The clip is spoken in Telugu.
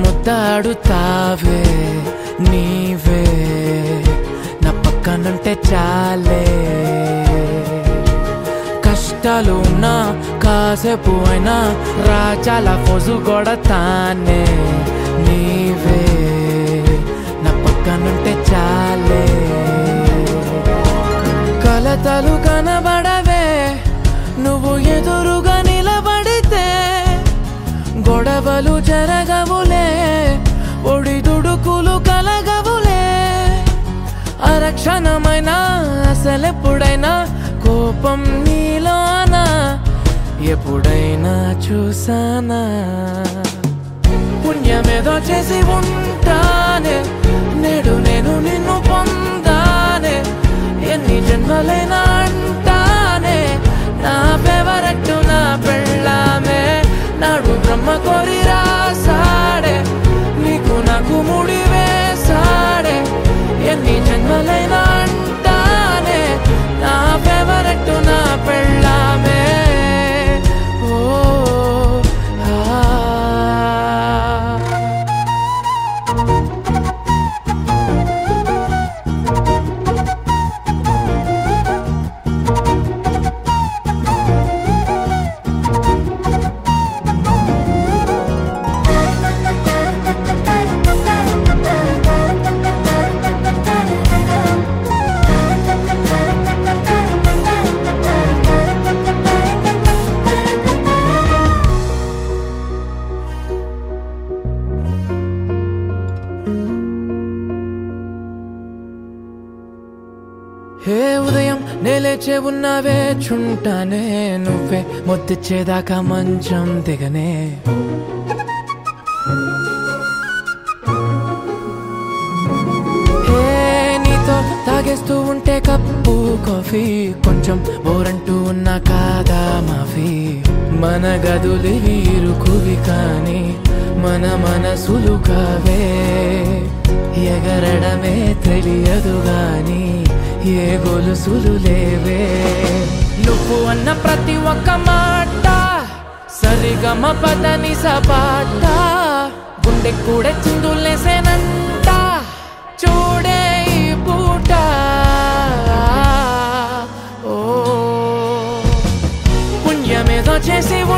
ముద్దాడుతావే నీవే నా పక్కనుంటే చాలే కష్టాలు ఉన్నా కాసేపు అయినా రాజాల ఫోజు కొడతానే నీవే నా పక్కనుంటే చాలే కలతలు కనబడవే నువ్వు ఎదురుగా నిలబడితే గొడవలు జరగవులే ఒడిదుడుకులు కలగవులే అరక్షణమైన అసలెప్పుడైనా కోపం నీలోనా ఎప్పుడైనా చూసానా పుణ్యమేదో చేసి ఉంటానే నేడు నేను నిన్ను పొందానే ఎన్ని జన్మలైనా అంటానే నా ఫేవరెట్ నా పెళ్ళామే నాడు బ్రహ్మ కోరి రాసాడే నీకు నాకు ముడి వేసాడే ఎన్ని జన్మలైనా అంటానే నా ఫేవరెట్ నా పెళ్ళామే ఓ ఆ హే ఉదయం నేలేచే ఉన్నావే చుంటానే నువ్వే ముద్దిచ్చేదాకా మంచం దిగనే హే నీతో తాగేస్తూ ఉంటే కప్పు కాఫీ కొంచెం బోరంటూ ఉన్నా కాదా మాఫీ మన గదులు వీరుకువి కానీ మన మనసులు కావే ఎగరడమే తెలియదు గాని ఏ గొలుసులు లేవే నువ్వు అన్న ప్రతి ఒక్క మాట సరిగమ పదని సపాట గుండె కూడా చిందులేసేనంట చూడే ఈ పూట ఓ పుణ్యమేదో చేసి